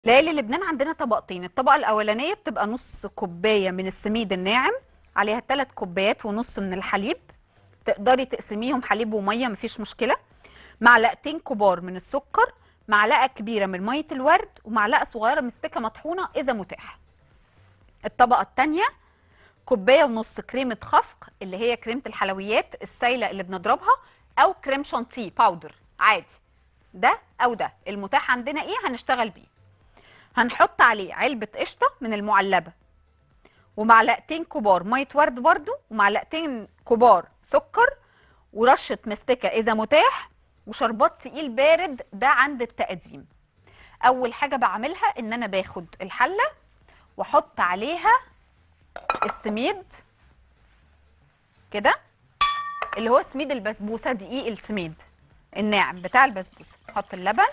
ليالي لبنان عندنا طبقتين الطبقة الأولانية بتبقى نص كوباية من السميد الناعم عليها 3 كوبايات ونص من الحليب تقدري تقسميهم حليب ومية مفيش مشكلة معلقتين كبار من السكر معلقة كبيرة من مية الورد ومعلقة صغيرة مستكة مطحونة إذا متاح الطبقة التانية كوباية ونص كريمة خفق اللي هي كريمة الحلويات السايلة اللي بنضربها أو كريم شانتيه باودر عادي ده أو ده المتاح عندنا إيه هنشتغل بيه هنحط عليه علبة قشطة من المعلبة ومعلقتين كبار مية ورد برضو ومعلقتين كبار سكر ورشة مستكة إذا متاح وشربات تقيل بارد ده عند التقديم أول حاجة بعملها إن أنا باخد الحلة وأحط عليها السميد كده اللي هو سميد البسبوسة دقيق السميد الناعم بتاع البسبوسة أحط اللبن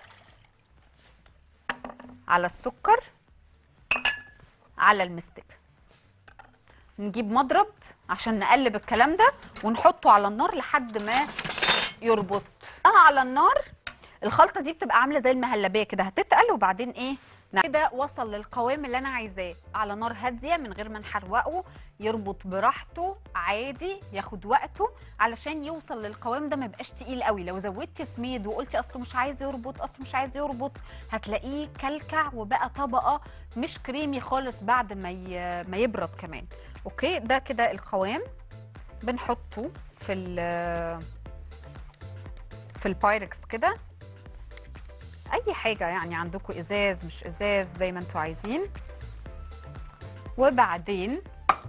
على السكر على المستكة نجيب مضرب عشان نقلب الكلام ده ونحطه على النار لحد ما يربط اه على النار الخلطه دي بتبقى عامله زي المهلبيه كده هتتقل وبعدين ايه نعم. كده وصل للقوام اللي انا عايزاه على نار هاديه من غير ما نحرقه يربط براحته عادي ياخد وقته علشان يوصل للقوام ده ما يبقاش تقيل قوي لو زودتي سميد وقلتي اصله مش عايز يربط اصله مش عايز يربط هتلاقيه كلكع وبقى طبقه مش كريمي خالص بعد ما ي- ما يبرد كمان اوكي ده كده القوام بنحطه في ال في البايركس كده اي حاجه يعني عندكم ازاز مش ازاز زي ما انتوا عايزين وبعدين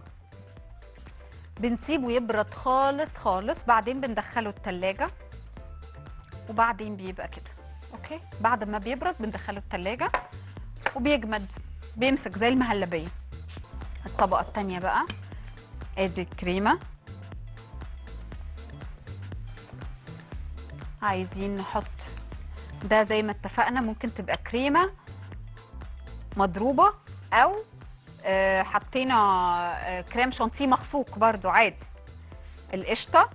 بنسيبه يبرد خالص خالص بعدين بندخله التلاجة وبعدين بيبقى كده اوكي بعد ما بيبرد بندخله التلاجة وبيجمد بيمسك زي المهلبية الطبقة التانية بقى ادي الكريمة عايزين نحط ده زي ما اتفقنا ممكن تبقى كريمة مضروبة أو آه، حطينا آه، كريم شانتيه مخفوق برضو عادي القشطة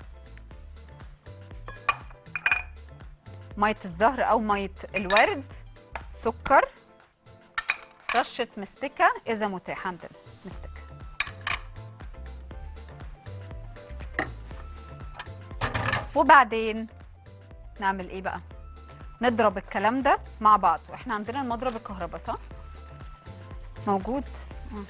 مية الزهر أو مية الورد سكر رشة مستكة إذا متاح عندنا مستكة وبعدين نعمل ايه بقى نضرب الكلام ده مع بعض واحنا عندنا المضرب الكهرباء صح موجود مم.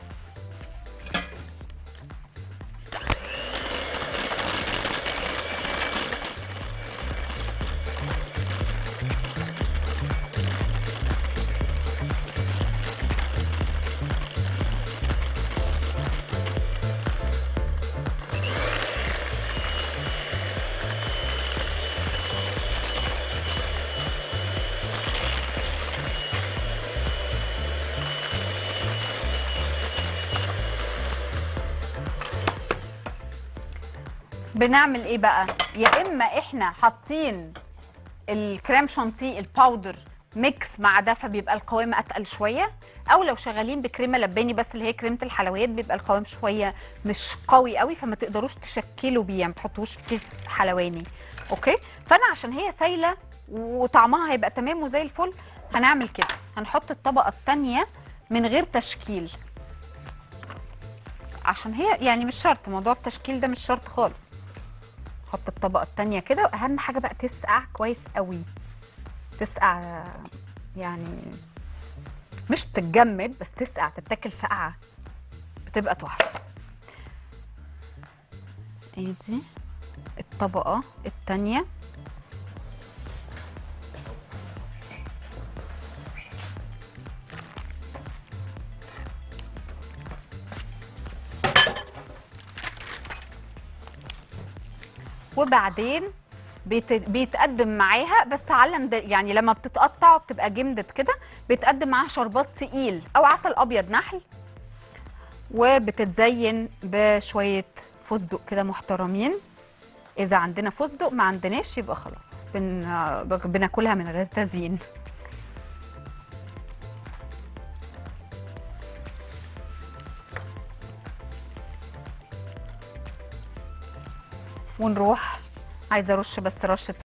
بنعمل ايه بقى يا اما احنا حاطين الكريم شانتيه الباودر ميكس مع ده فبيبقى القوام اتقل شويه او لو شغالين بكريمه لباني بس اللي هي كريمه الحلويات بيبقى القوام شويه مش قوي قوي فما تقدروش تشكلوا بيه يعني ما تحطوش في كيس حلواني اوكي فانا عشان هي سايله وطعمها هيبقى تمام وزي الفل هنعمل كده هنحط الطبقه الثانيه من غير تشكيل عشان هي يعني مش شرط موضوع التشكيل ده مش شرط خالص حط الطبقه التانية كده واهم حاجه بقى تسقع كويس قوي تسقع يعني مش تتجمد بس تسقع تتاكل سقعه بتبقى تحفه ادي الطبقه التانية وبعدين بيت... بيتقدم معاها بس على ند- يعني لما بتتقطع وبتبقى جمدت كده بيتقدم معاها شربات تقيل او عسل ابيض نحل وبتتزين بشويه فستق كده محترمين اذا عندنا فستق ما عندناش يبقى خلاص بن... بناكلها من غير تزيين ونروح عايزه ارش بس رشه